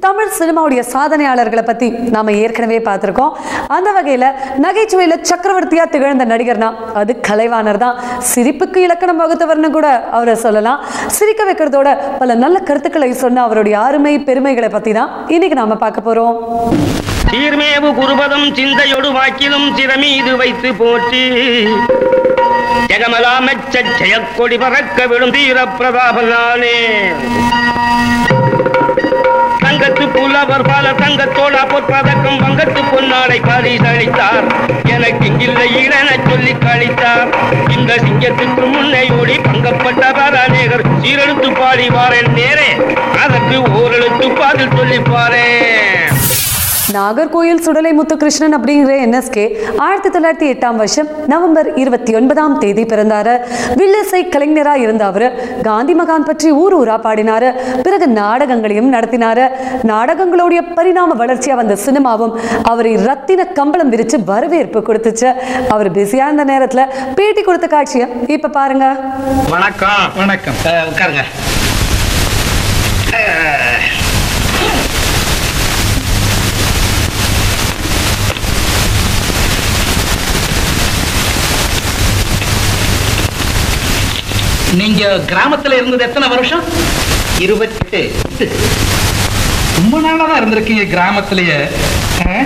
தமிழ் சினிமாவுடைய சாதனையாளர்களை பத்தி நாம ஏற்கனவே பார்த்திருக்கோம் அந்த வகையில நகைச்சுவையில சக்கரவர்த்தியா திகழ்ந்த நடிகர்னா அது கலைவாணர் தான் சிரிப்புக்கு இலக்கணம் வகுத்தவர்னு கூட அவரை சொல்லலாம் சிரிக்க வைக்கிறதோட பல நல்ல கருத்துக்களை சொன்ன அவருடைய அருமை பெருமைகளை பத்தி தான் இன்னைக்கு நாம பார்க்க போறோம் சீர்மேவு குருபதம் சிந்தையொடு வாக்கிலும் சிறமீது வைத்து போற்றி ஜெகமலாமச்ச ஜெயக்கொடி பறக்க விடும் தீர பிரதாபனானே தங்கத்து புலவர் பல தங்கத்தோட பொற்பதக்கம் வங்கத்து பொன்னாடை பரிசளித்தார் எனக்கு இங்கில்லை ஈழன சொல்லி கழித்தார் இந்த சிங்கத்துக்கு முன்னை ஓடி பங்கப்பட்ட பராநேகர் சீரெழுத்து பாடி வாரேன் நேரே அதற்கு ஓரெழுத்து பாதில் சொல்லி பாரேன் நாகர்கோயில் சுடலை முத்துகிருஷ்ணன் அப்படிங்கிற என்எஸ்கே ஆயிரத்தி தொள்ளாயிரத்தி எட்டாம் வருஷம் நவம்பர் இருபத்தி ஒன்பதாம் தேதி பிறந்தாரு வில்லிசை கலைஞரா இருந்த அவரு காந்தி மகான் பற்றி ஊர் ஊரா பாடினாரு பிறகு நாடகங்களையும் நடத்தினாரு நாடகங்களுடைய பரிணாம வளர்ச்சியா வந்த சினிமாவும் அவரை ரத்தின கம்பளம் விரிச்சு வரவேற்பு கொடுத்துச்சு அவர் பிஸியா இருந்த நேரத்துல பேட்டி கொடுத்த காட்சியை இப்ப பாருங்க வணக்கம் வணக்கம் அஹ், உட்காருங்க அஹ், நீங்க கிராமத்துல இருந்தது எத்தனை வருஷம் இருபத்தெட்டு ரொம்ப நாளா தான் இருந்திருக்கீங்க கிராமத்திலேயே ஆ?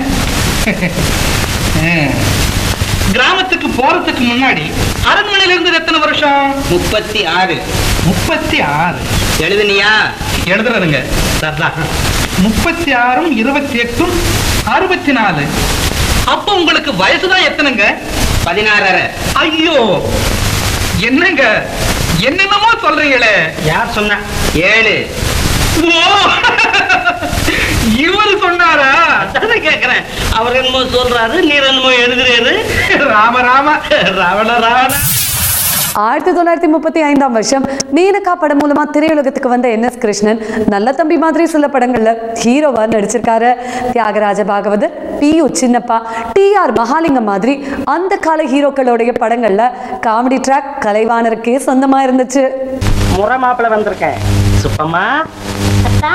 ஆ. கிராமத்துக்கு போறதுக்கு முன்னாடி அரண்மனையில இருந்தது எத்தனை வருஷம் முப்பத்தி ஆறு முப்பத்தி ஆறு எழுதுனியா எழுதுறதுங்க முப்பத்தி ஆறும் இருபத்தி எட்டும் அறுபத்தி நாலு அப்ப உங்களுக்கு வயசுதான் எத்தனைங்க பதினாறரை ஐயோ என்னங்க என்னென்னமோ சொல்றீங்களே யார் சொன்னா ஏழு ஓ இவரு சொன்னாரா அதான் கேக்குறேன் அவர் என்னமோ சொல்றாரு நீர் என்னமோ எழுதுறாரு ராம ராம ராவண ராவண ஆயிரத்தி தொள்ளாயிரத்தி முப்பத்தி ஐந்தாம் வருஷம் மீனக்கா படம் மூலமா திரையுலகத்துக்கு வந்த என் எஸ் கிருஷ்ணன் நல்ல தம்பி மாதிரி சில படங்கள்ல ஹீரோவா நடிச்சிருக்காரு Thyagaraja Bhagavathar P U Chinnappa T R Mahalingam மாதிரி அந்த கால ஹீரோக்களுடைய படங்கள்ல காமெடி ட்ராக் கலைவாணருக்கே சொந்தமா இருந்துச்சு முறை மாப்பிள்ள வந்திருக்கேன் சுப்பம்மா அத்தா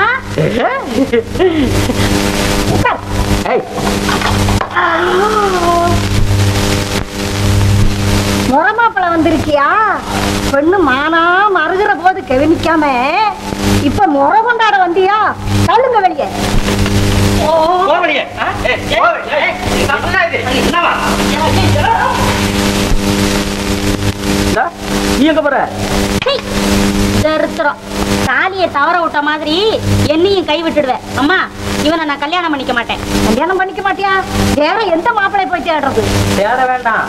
ஏய், முறமாப்பிள வந்திருக்கியா பெண்ணு மானா மறுகிற போது கவனிக்காம இப்ப முறை கொண்டாட வந்தியா தள்ளுங்க வெளியே போ வெளியே. ஆ? ஏய், ஏய், ஏய், என்னடா இது? என்னவா? இந்தா, நீ எங்க போற ஹை, தரித்திரம் தாலியை தவற விட்ட மாதிரி என்னையும் கை விட்டுடுவேன் அம்மா இவனை நான் கல்யாணம் பண்ணிக்க மாட்டேன் கல்யாணம் பண்ணிக்க மாட்டியா வேற எந்த மாப்பிளை போய் தேடுறது தேட வேண்டாம்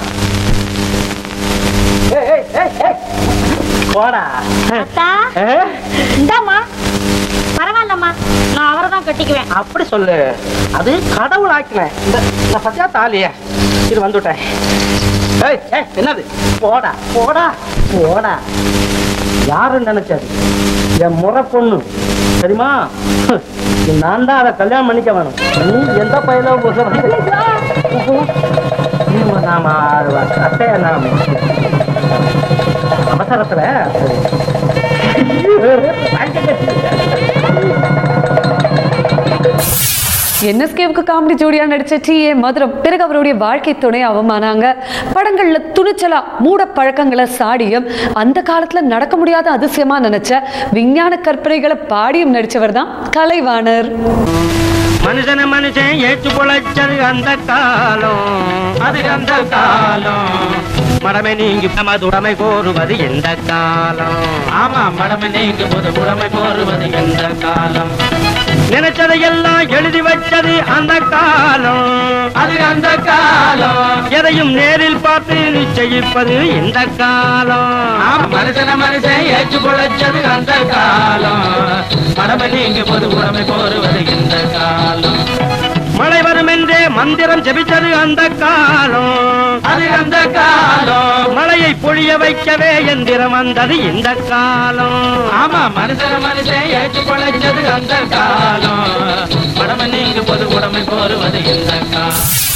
ஏய், ஏய், ஏய், ஏய். போடா அத்தா ஏ? இந்தாம்மா பரவாயில்லம்மா நான் அவரை தான் கட்டிக்குவேன் அப்படி சொல்லு அது கடவுள் ஆக்கினேன் இந்த இந்த பத்தியா தாலிய இது வந்துட்டேன் ஏய் ஏய் என்னது போடா போடா போடா யாருன்னு நினைச்சது என் முறை பொண்ணு தெரியுமா நான் தான் அதை கல்யாணம் பண்ணிக்க வேணும் நீ எந்த பையில நாம அத்தைய நாம அவசரத்துல என்எஸ்கேவுக்கு காமெடி ஜோடியா நடிச்ச டி ஏ மதுரம் பிறகு அவருடைய வாழ்க்கை துணை அவமானாங்க படங்கள்ல துணிச்சலா மூட பழக்கங்களை சாடியும் அந்த காலத்துல நடக்க முடியாத அதிசயமா நினைச்ச விஞ்ஞான கற்பனைகளை பாடியும் நடிச்சவர் தான் கலைவாணர் மனுஷன மனுஷன் ஏற்று பொழைச்சது அந்த காலம் அது அந்த காலம் மடமை நீங்கி மதுடமை கோருவது எந்த காலம் ஆமா மடமை நீங்கி புது உடமை கோருவது எந்த காலம் நினைச்சதை எல்லாம் எழுதி வச்சது அந்த காலம் அது அந்த காலம் எதையும் நேரில் பார்த்து நிச்சயிப்பது இந்த காலம் மனுஷன மனுஷன் ஏற்று பொழைச்சது அந்த காலம் மடமை நீங்கி பொது உடமை கோருவது இந்த காலம் மழை வரும் என்றே மந்திரம் ஜெபிச்சது அந்த காலம் அது அந்த காலம் மழையை பொழிய வைக்கவே எந்திரம் வந்தது இந்த காலம் ஆமா மனுஷன மனுஷன் ஏற்று பொழைச்சது அந்த காலம் மடமை நீங்க பொது உடமை கோருவது இந்த காலம்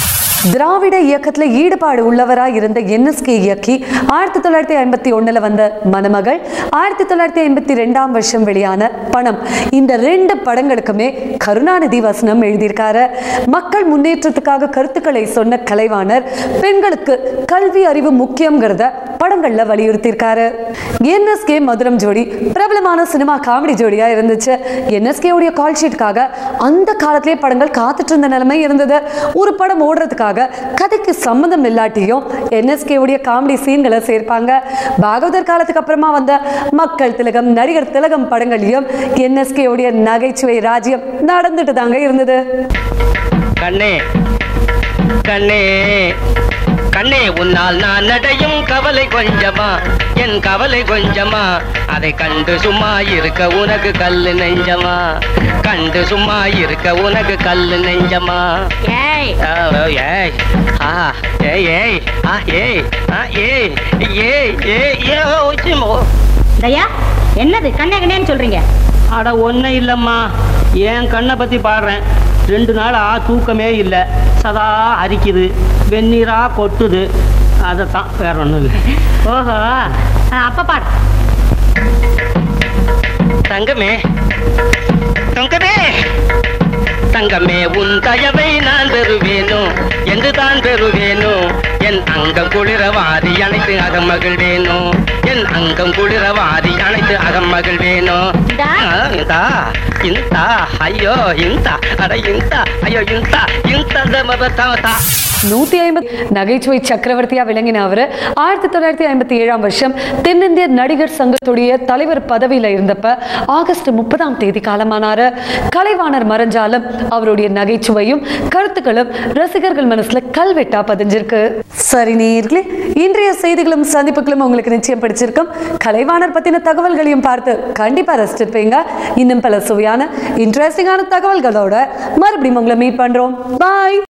திராவிட இயக்கத்துல ஈடுபாடு உள்ளவரா இருந்த என்எஸ்கே இயக்கி ஆயிரத்தி தொள்ளாயிரத்தி ஐம்பத்தி ஒண்ணுல வந்த மணமகள் ஆயிரத்தி தொள்ளாயிரத்தி ஐம்பத்தி ரெண்டாம் வருஷம் வெளியான பணம் இந்த ரெண்டு படங்களுக்குமே கருணாநிதி வசனம் எழுதியிருக்காரு மக்கள் முன்னேற்றத்துக்காக கருத்துக்களை சொன்ன கலைவாணர் பெண்களுக்கு கல்வி அறிவு முக்கியங்கிறத படங்கள்ல வலியுறுத்தியிருக்காரு என்எஸ்கே மதுரம் ஜோடி பிரபலமான சினிமா காமெடி ஜோடியா இருந்துச்சு என்எஸ்கே உடைய கால் ஷீட்டுக்காக அந்த காலத்திலே படங்கள் காத்துட்டு இருந்த நிலைமை இருந்தது ஒரு படம் ஓடுறதுக்காக கதைக்கு சம்மந்தம் இல்லாட்டியும் என்எஸ்கே உடைய காமெடி சீன்களை சேர்ப்பாங்க பாகவதர் காலத்துக்கு அப்புறமா வந்த மக்கள் திலகம் நடிகர் திலகம் படங்களையும் என்எஸ்கே உடைய நகைச்சுவை ராஜ்யம் நடந்துட்டு தாங்க இருந்தது கண்ணே கண்ணே கண்ணே உன்னால் நான் நடையும் கவலை கொஞ்சமா என் கவலை கொஞ்சமா அதை கண்டு சும்மா இருக்க உனக்கு கல்லு நெஞ்சமா கண்டு சும்மா இருக்க உனக்கு கல்லு நெஞ்சமா ஏய் ஆ, ஓ, ஏய் ஆ ஏய் ஏய் ஆ ஏய் ஆ ஏய் ஏய் ஏய் ஏ ஓ, சிம், ஓ. தயா என்னது கண்ணே கண்ணேன்னு சொல்றீங்க அட ஒன்றும் இல்லைம்மா என் கண்ணை பற்றி பாடுறேன் ரெண்டு நாள் ஆ தூக்கமே இல்லை சதா அரிக்குது வெந்நீரா கொட்டுது அதைத்தான் வேற ஒன்றும் இல்லை ஓஹோ ஆ, அப்ப பாடு தங்கமே தங்கமே தங்கமே உன் தயவை நான் பெறுவேனோ என்று தான் பெறுவேனோ என் அங்கம் குளிரவாதி அனைத்து அகம் மகிழ்வேனோ என் அங்கம் குளிரவாதி அனைத்து அகம் மகிழ்வேனோ இந்தா. ஆ, இந்தா இந்தா ஐயோ இந்தா அட இந்தா ஐயோ இந்தா இந்த நூத்தி ஐம்பது நகைச்சுவை சக்கரவர்த்தியா விளங்கின அவர் ஆயிரத்தி தொள்ளாயிரத்தி ஐம்பத்தி ஏழாம் வருஷம் தென்னிந்திய நடிகர் சங்கத்துடைய தலைவர் பதவியில இருந்தப்ப ஆகஸ்ட் முப்பதாம் தேதி காலமானாரு கலைவாணர் மறைஞ்சாலும் அவருடைய நகைச்சுவையும் கருத்துக்களும் ரசிகர்கள் மனசுல கல்வெட்டா பதிஞ்சிருக்கு சரி நேர்களே இன்றைய செய்திகளும் சந்திப்புகளும் உங்களுக்கு நிச்சயம் பிடிச்சிருக்கும் கலைவாணர் பத்தின தகவல்களையும் பார்த்து கண்டிப்பா ரசிச்சிருப்பீங்க இன்னும் பல சுவையான இன்ட்ரெஸ்டிங்கான தகவல்களோட மறுபடியும் உங்களை மீட் பண்றோம் பாய்